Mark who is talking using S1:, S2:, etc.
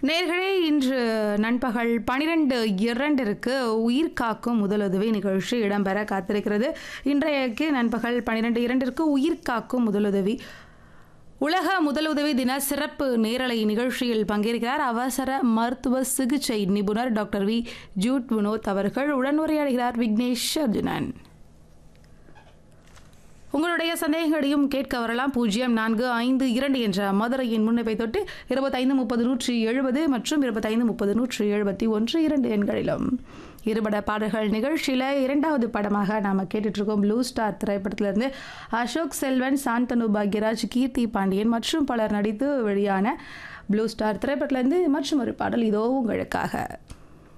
S1: நேர்களே இன்று நண்பகல் பனிரெண்டு இரண்டிற்கு உயிர் காக்கும் முதலுதவி நிகழ்ச்சி இடம்பெற காத்திருக்கிறது இன்றைக்கு நண்பகல் பனிரெண்டு இரண்டிற்கு உயிர் காக்கும் முதலுதவி உலக முதலுதவி தின சிறப்பு நேரலை நிகழ்ச்சியில் பங்கேற்கிறார் அவசர மருத்துவ சிகிச்சை நிபுணர் டாக்டர் வி ஜூட் வினோத் அவர்கள் உடனுரையாடுகிறார் விக்னேஷ் அர்ஜுனன் உங்களுடைய சந்தேகங்களையும் கேட்க வரலாம் பூஜ்ஜியம் நான்கு ஐந்து இரண்டு என்ற மதுரையின் முன்னிப்பை தொட்டு இருபத்தைந்து முப்பது நூற்றி எழுபது மற்றும் இருபத்தைந்து முப்பது நூற்றி எழுபத்தி ஒன்று இரண்டு எண்களிலும் இருபட பாடல்கள் நிகழ்ச்சியில் இரண்டாவது படமாக நாம் கேட்டுட்ருக்கோம் ப்ளூ ஸ்டார் திரைப்படத்திலிருந்து அசோக் செல்வன் சாந்தனு பாக்யராஜ் கீர்த்தி பாண்டியன் மற்றும் பலர் நடித்து வெளியான ப்ளூ ஸ்டார் திரைப்படத்திலிருந்து மற்றும் ஒரு பாடல் இதோ உங்களுக்காக